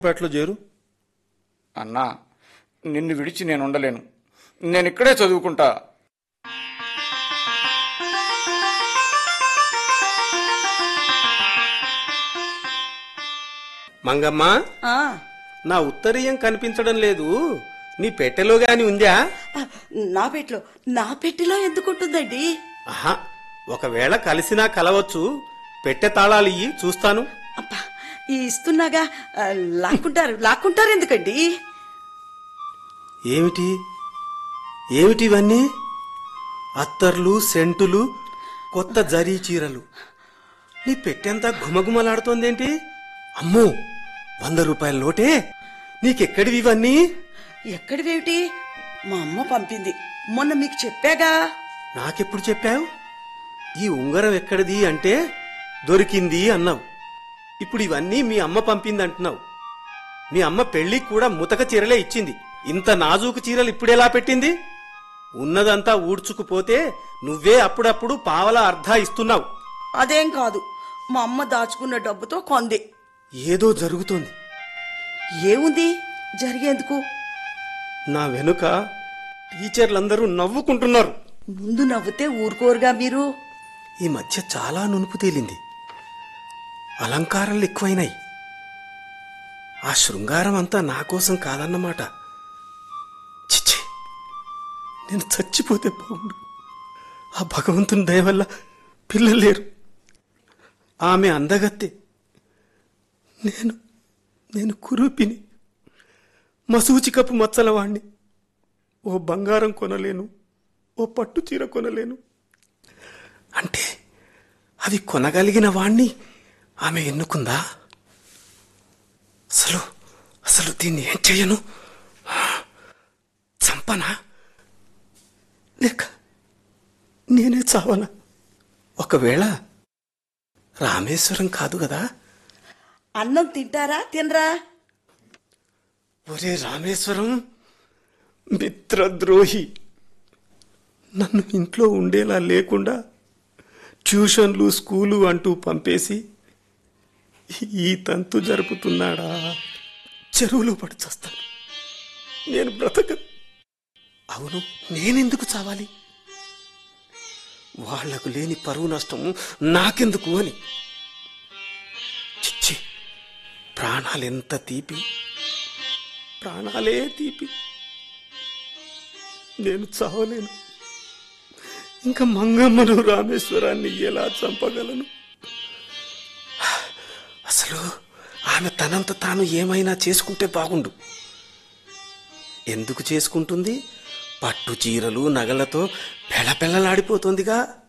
పేటలో చేరు అన్నా నిన్ను విడిచి నేను ఉండలేను నేను ఇక్కడే చదువుకుంటా మంగమ్మ ఆ, నా ఉత్తరీయం కనిపించడం లేదు నీ పెట్టెలో గాని ఉందా ఆ, నా పెట్టిలో నా పెట్టిలో ఎందుకుంటుందండి ఆహా ఒకవేళ కలిసినా కలవచ్చు పెట్టె తాళాలు ఇయ్యి చూస్తాను అబ్బా ఈ ఇస్తున్నాగా ఆ, లాక్కుంటారు లాక్కుంటారు ఎందుకండి ఏమిటి ఏమిటి ఇవన్నీ అత్తర్లు సెంటులు కొత్త జరీ చీరలు నీ పెట్టెంత ఘుమఘుమలాడుతోందేంటి అమ్మో వంద రూపాయల నోటే నీకెక్కడివి ఇవన్నీ ఎక్కడివేమిటి మా అమ్మ పంపింది మొన్న మీకు చెప్పాగా నాకెప్పుడు చెప్పావు ఈ ఉంగరం ఎక్కడిది అంటే దొరికింది అన్నావు ఇప్పుడు ఇవన్నీ మీ అమ్మ పంపింది అంటున్నావు మీ అమ్మ పెళ్లికి కూడా ముతక చీరలే ఇచ్చింది ఇంత నాజూకు చీరలు ఇప్పుడెలా పెట్టింది ఉన్నదంతా ఊడ్చుకుపోతే నువ్వే అప్పుడప్పుడు పావల అర్ధా ఇస్తున్నావు అదేం కాదు మా అమ్మ దాచుకున్న డబ్బుతో కొంది ఏదో జరుగుతోంది ఏముంది జరిగేందుకు నా వెనుక టీచర్లందరూ నవ్వుకుంటున్నారు ముందు నవ్వుతే ఊరుకోరుగా మీరు ఈ మధ్య చాలా నునుపు తేలింది అలంకారాలు ఎక్కువైనాయి ఆ శృంగారం అంతా నా కోసం కాదన్నమాట చిచ్చి నేను చచ్చిపోతే బాగుండు ఆ భగవంతుని దయ వల్ల పిల్లలు లేరు ఆమె అందగత్తే నేను నేను కురూపిని మసూచికపు మచ్చలవాణ్ణి ఓ బంగారం కొనలేను ఓ పట్టు చీర కొనలేను అంటే అవి కొనగలిగిన వాణ్ణి ఆమె ఎన్నుకుందా అసలు అసలు దీన్ని ఏం చెయ్యను చంపనా లేక నేనే చావనా ఒకవేళ రామేశ్వరం కాదు కదా అన్నం తింటారా తినరా ఒరే రామేశ్వరం మిత్రద్రోహి నన్ను ఇంట్లో ఉండేలా లేకుండా ట్యూషన్లు స్కూలు అంటూ పంపేసి ఈ తంతు జరుపుతున్నాడా చెరువులో పడి చస్తాను నేను బ్రతక అవును నేనెందుకు చావాలి వాళ్లకు లేని పరువు నష్టం నాకెందుకు అని చిచ్చి ప్రాణాలెంత తీపి ప్రాణాలే తీపి నేను చావలేను ఇంకా మంగమ్మను రామేశ్వరాన్ని ఎలా చంపగలను అసలు ఆమె తనంత తాను ఏమైనా చేసుకుంటే బాగుండు ఎందుకు చేసుకుంటుంది పట్టు చీరలు నగలతో పెళ్ళపెళ్ళలాడిపోతుందిగా